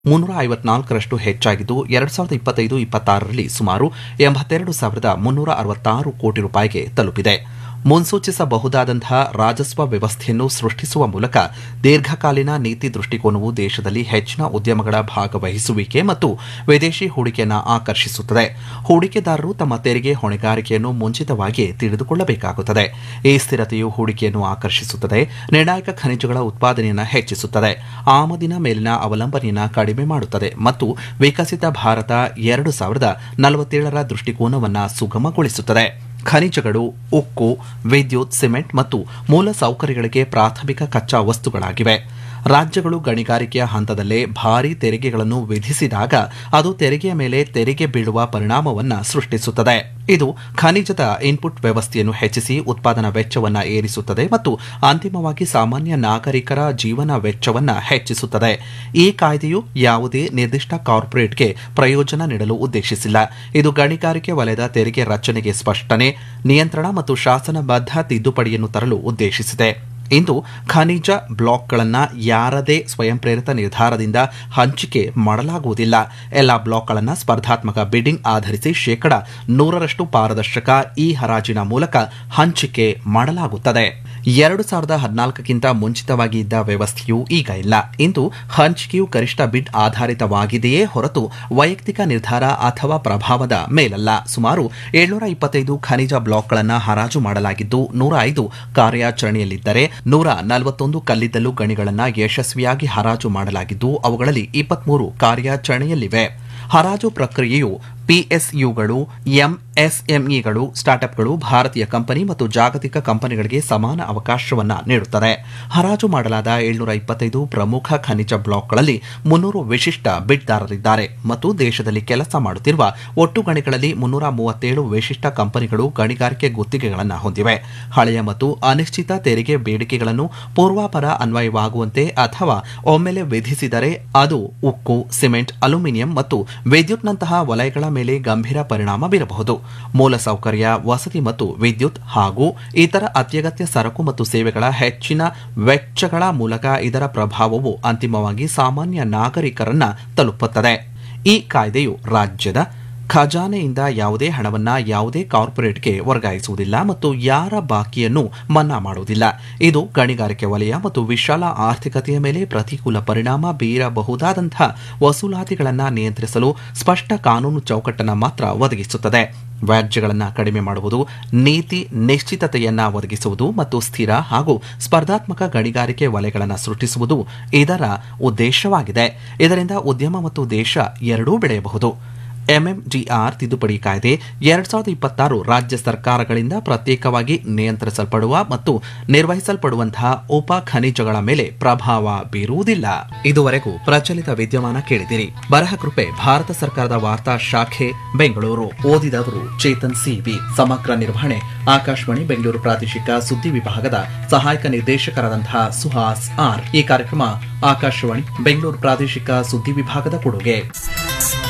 ಮುನ್ನೂರ ಐವತ್ನಾಲ್ಕರಷ್ಟು ಹೆಚ್ಚಾಗಿದ್ದು ಎರಡು ಸಾವಿರದ ಇಪ್ಪತ್ತೈದು ಇಪ್ಪತ್ತಾರರಲ್ಲಿ ಸುಮಾರು ಎಂಬತ್ತೆರಡು ಸಾವಿರದ ಮುನ್ನೂರ ಅರವತ್ತಾರು ಕೋಟಿ ರೂಪಾಯಿಗೆ ತಲುಪಿದೆ ಮುನ್ಸೂಚಿಸಬಹುದಾದಂತಹ ರಾಜಸ್ವ ವ್ಯವಸ್ಥೆಯನ್ನು ಸೃಷ್ಟಿಸುವ ಮೂಲಕ ದೀರ್ಘಕಾಲೀನ ನೀತಿ ದೃಷ್ಟಿಕೋನವು ದೇಶದಲ್ಲಿ ಹೆಚ್ಚಿನ ಉದ್ಯಮಗಳ ಭಾಗವಹಿಸುವಿಕೆ ಮತ್ತು ವಿದೇಶಿ ಹೂಡಿಕೆಯನ್ನು ಆಕರ್ಷಿಸುತ್ತದೆ ಹೂಡಿಕೆದಾರರು ತಮ್ಮ ತೆರಿಗೆ ಹೊಣೆಗಾರಿಕೆಯನ್ನು ಮುಂಚಿತವಾಗಿಯೇ ತಿಳಿದುಕೊಳ್ಳಬೇಕಾಗುತ್ತದೆ ಈ ಸ್ಥಿರತೆಯು ಹೂಡಿಕೆಯನ್ನು ಆಕರ್ಷಿಸುತ್ತದೆ ನಿರ್ಣಾಯಕ ಖನಿಜಗಳ ಉತ್ಪಾದನೆಯನ್ನು ಹೆಚ್ಚಿಸುತ್ತದೆ ಆಮದಿನ ಮೇಲಿನ ಅವಲಂಬನೆಯನ್ನು ಕಡಿಮೆ ಮಾಡುತ್ತದೆ ಮತ್ತು ವಿಕಸಿತ ಭಾರತ ಎರಡು ಸಾವಿರದ ನಲವತ್ತೇಳರ ದೃಷ್ಟಿಕೋನವನ್ನು ಸುಗಮಗೊಳಿಸುತ್ತದೆ ಖನಿಜಗಳು ಉಕ್ಕು ವಿದ್ಯುತ್ ಸಿಮೆಂಟ್ ಮತ್ತು ಮೂಲಸೌಕರ್ಯಗಳಿಗೆ ಪ್ರಾಥಮಿಕ ಕಚ್ಚಾ ವಸ್ತುಗಳಾಗಿವೆ ರಾಜ್ಯಗಳು ಗಣಿಗಾರಿಕೆಯ ಹಂತದಲ್ಲೇ ಭಾರೀ ತೆರಿಗೆಗಳನ್ನು ವಿಧಿಸಿದಾಗ ಅದು ತೆರಿಗೆಯ ಮೇಲೆ ತೆರಿಗೆ ಬೀಳುವ ಪರಿಣಾಮವನ್ನು ಸೃಷ್ಟಿಸುತ್ತದೆ ಇದು ಖನಿಜದ ಇನ್ಪುಟ್ ವ್ಯವಸ್ಥೆಯನ್ನು ಹೆಚ್ಚಿಸಿ ಉತ್ಪಾದನಾ ವೆಚ್ಚವನ್ನು ಏರಿಸುತ್ತದೆ ಮತ್ತು ಅಂತಿಮವಾಗಿ ಸಾಮಾನ್ಯ ನಾಗರಿಕರ ಜೀವನ ವೆಚ್ಚವನ್ನು ಹೆಚ್ಚಿಸುತ್ತದೆ ಈ ಕಾಯ್ದೆಯು ಯಾವುದೇ ನಿರ್ದಿಷ್ಟ ಕಾರ್ಪೊರೇಟ್ಗೆ ಪ್ರಯೋಜನ ನೀಡಲು ಉದ್ದೇಶಿಸಿಲ್ಲ ಇದು ಗಣಿಗಾರಿಕೆ ವಲಯದ ತೆರಿಗೆ ರಚನೆಗೆ ಸ್ಪಷ್ಟನೆ ನಿಯಂತ್ರಣ ಮತ್ತು ಶಾಸನಬದ್ಧ ತಿದ್ದುಪಡಿಯನ್ನು ತರಲು ಉದ್ದೇಶಿಸಿದೆ ಇಂದು ಖನಿಜ ಬ್ಲಾಕ್ಗಳನ್ನು ಯಾರದೇ ಸ್ವಯಂ ಪ್ರೇರಿತ ನಿರ್ಧಾರದಿಂದ ಹಂಚಿಕೆ ಮಾಡಲಾಗುವುದಿಲ್ಲ ಎಲ್ಲ ಬ್ಲಾಕ್ಗಳನ್ನು ಸ್ಪರ್ಧಾತ್ಮಕ ಬಿಡ್ಡಿಂಗ್ ಆಧರಿಸಿ ಶೇಕಡ ನೂರರಷ್ಟು ಪಾರದರ್ಶಕ ಈ ಹರಾಜಿನ ಮೂಲಕ ಹಂಚಿಕೆ ಮಾಡಲಾಗುತ್ತದೆ ಎರಡು ಸಾವಿರದ ಹದಿನಾಲ್ಕಕ್ಕಿಂತ ಮುಂಚಿತವಾಗಿ ಇದ್ದ ವ್ಯವಸ್ಥೆಯು ಈಗ ಇಲ್ಲ ಇಂದು ಹಂಚಿಕೆಯು ಗರಿಷ್ಠ ಬಿಡ್ ಆಧಾರಿತವಾಗಿದೆಯೇ ಹೊರತು ವೈಯಕ್ತಿಕ ನಿರ್ಧಾರ ಅಥವಾ ಪ್ರಭಾವದ ಮೇಲಲ್ಲ ಸುಮಾರು ಏಳ್ನೂರ ಇಪ್ಪತ್ತೈದು ಖನಿಜ ಬ್ಲಾಕ್ಗಳನ್ನು ಹರಾಜು ಮಾಡಲಾಗಿದ್ದು ನೂರ ಐದು ಕಾರ್ಯಾಚರಣೆಯಲ್ಲಿದ್ದರೆ ನೂರ ನಲವತ್ತೊಂದು ಕಲ್ಲಿದ್ದಲು ಗಣಿಗಳನ್ನು ಯಶಸ್ವಿಯಾಗಿ ಹರಾಜು ಮಾಡಲಾಗಿದ್ದು ಅವುಗಳಲ್ಲಿ ಇಪ್ಪತ್ಮೂರು ಕಾರ್ಯಾಚರಣೆಯಲ್ಲಿವೆ ಹರಾಜು ಪ್ರಕ್ರಿಯೆಯು ಪಿಎಸ್ಯುಗಳು ಎಂಎಸ್ಎಂಇಗಳು ಸ್ಟಾರ್ಟ್ಅಪ್ಗಳು ಭಾರತೀಯ ಕಂಪನಿ ಮತ್ತು ಜಾಗತಿಕ ಕಂಪನಿಗಳಿಗೆ ಸಮಾನ ಅವಕಾಶವನ್ನು ನೀಡುತ್ತದೆ ಹರಾಜು ಮಾಡಲಾದ ಏಳ್ನೂರ ಇಪ್ಪತ್ತೈದು ಪ್ರಮುಖ ಖನಿಜ ಬ್ಲಾಕ್ಗಳಲ್ಲಿ ಮುನ್ನೂರು ವಿಶಿಷ್ಟ ಬಿಡ್ದಾರರಿದ್ದಾರೆ ಮತ್ತು ದೇಶದಲ್ಲಿ ಕೆಲಸ ಮಾಡುತ್ತಿರುವ ಒಟ್ಟು ಗಣಿಗಳಲ್ಲಿ ಮುನ್ನೂರ ಮೂವತ್ತೇಳು ವಿಶಿಷ್ಟ ಕಂಪನಿಗಳು ಗಣಿಗಾರಿಕೆ ಗುತ್ತಿಗೆಗಳನ್ನು ಹೊಂದಿವೆ ಹಳೆಯ ಮತ್ತು ಅನಿಶ್ಚಿತ ತೆರಿಗೆ ಬೇಡಿಕೆಗಳನ್ನು ಪೂರ್ವಾಪರ ಅನ್ವಯವಾಗುವಂತೆ ಅಥವಾ ಒಮ್ಮೆಲೆ ವಿಧಿಸಿದರೆ ಅದು ಉಕ್ಕು ಸಿಮೆಂಟ್ ಅಲ್ಯೂಮಿನಿಯಂ ಮತ್ತು ವಿದ್ಯುತ್ನಂತಹ ವಲಯಗಳ ಮೇಲೆ ಗಂಭೀರ ಪರಿಣಾಮ ಬೀರಬಹುದು ಮೂಲಸೌಕರ್ಯ ವಸತಿ ಮತ್ತು ವಿದ್ಯುತ್ ಹಾಗೂ ಇತರ ಅತ್ಯಗತ್ಯ ಸರಕು ಮತ್ತು ಸೇವೆಗಳ ಹೆಚ್ಚಿನ ವೆಚ್ಚಗಳ ಮೂಲಕ ಇದರ ಪ್ರಭಾವವು ಅಂತಿಮವಾಗಿ ಸಾಮಾನ್ಯ ನಾಗರಿಕರನ್ನ ತಲುಪುತ್ತದೆ ಈ ಕಾಯ್ದೆಯು ರಾಜ್ಯದ ಖಜಾನೆಯಿಂದ ಯಾವುದೇ ಹಣವನ್ನ ಯಾವುದೇ ಕಾರ್ಪೊರೇಟ್ಗೆ ವರ್ಗಾಯಿಸುವುದಿಲ್ಲ ಮತ್ತು ಯಾರ ಬಾಕಿಯನ್ನು ಮನ್ನಾ ಮಾಡುವುದಿಲ್ಲ ಇದು ಗಣಿಗಾರಿಕೆ ವಲಯ ಮತ್ತು ವಿಶಾಲ ಆರ್ಥಿಕತೆಯ ಮೇಲೆ ಪ್ರತಿಕೂಲ ಪರಿಣಾಮ ಬೀರಬಹುದಾದಂತಹ ವಸೂಲಾತಿಗಳನ್ನು ನಿಯಂತ್ರಿಸಲು ಸ್ಪಷ್ಟ ಕಾನೂನು ಚೌಕಟ್ಟನ್ನು ಮಾತ್ರ ಒದಗಿಸುತ್ತದೆ ವ್ಯಾಜ್ಯಗಳನ್ನು ಕಡಿಮೆ ಮಾಡುವುದು ನೀತಿ ನಿಶ್ಚಿತತೆಯನ್ನ ಒದಗಿಸುವುದು ಮತ್ತು ಸ್ಥಿರ ಹಾಗೂ ಸ್ಪರ್ಧಾತ್ಮಕ ಗಣಿಗಾರಿಕೆ ವಲಯಗಳನ್ನು ಸೃಷ್ಟಿಸುವುದು ಇದರ ಉದ್ದೇಶವಾಗಿದೆ ಇದರಿಂದ ಉದ್ಯಮ ಮತ್ತು ದೇಶ ಎರಡೂ ಬೆಳೆಯಬಹುದು ಎಂಎಂಜಿಆರ್ ತಿದ್ದುಪಡಿ ಕಾಯ್ದೆ ಎರಡ್ ಸಾವಿರದ ಇಪ್ಪತ್ತಾರು ರಾಜ್ಯ ಸರ್ಕಾರಗಳಿಂದ ಪ್ರತ್ಯೇಕವಾಗಿ ನಿಯಂತ್ರಿಸಲ್ಪಡುವ ಮತ್ತು ನಿರ್ವಹಿಸಲ್ಪಡುವಂತಹ ಉಪ ಖನಿಜಗಳ ಮೇಲೆ ಪ್ರಭಾವ ಬೀರುವುದಿಲ್ಲ ಇದುವರೆಗೂ ಪ್ರಚಲಿತ ವಿದ್ಯಮಾನ ಕೇಳಿದಿರಿ ಬರಹ ಕೃಪೆ ಭಾರತ ಸರ್ಕಾರದ ವಾರ್ತಾ ಶಾಖೆ ಬೆಂಗಳೂರು ಓದಿದವರು ಚೇತನ್ ಸಿವಿ ಸಮಗ್ರ ನಿರ್ವಹಣೆ ಆಕಾಶವಾಣಿ ಬೆಂಗಳೂರು ಪ್ರಾದೇಶಿಕ ಸುದ್ದಿ ವಿಭಾಗದ ಸಹಾಯಕ ನಿರ್ದೇಶಕರಾದಂತಹ ಸುಹಾಸ್ ಆರ್ ಈ ಕಾರ್ಯಕ್ರಮ ಆಕಾಶವಾಣಿ ಬೆಂಗಳೂರು ಪ್ರಾದೇಶಿಕ ಸುದ್ದಿ ವಿಭಾಗದ ಕೊಡುಗೆ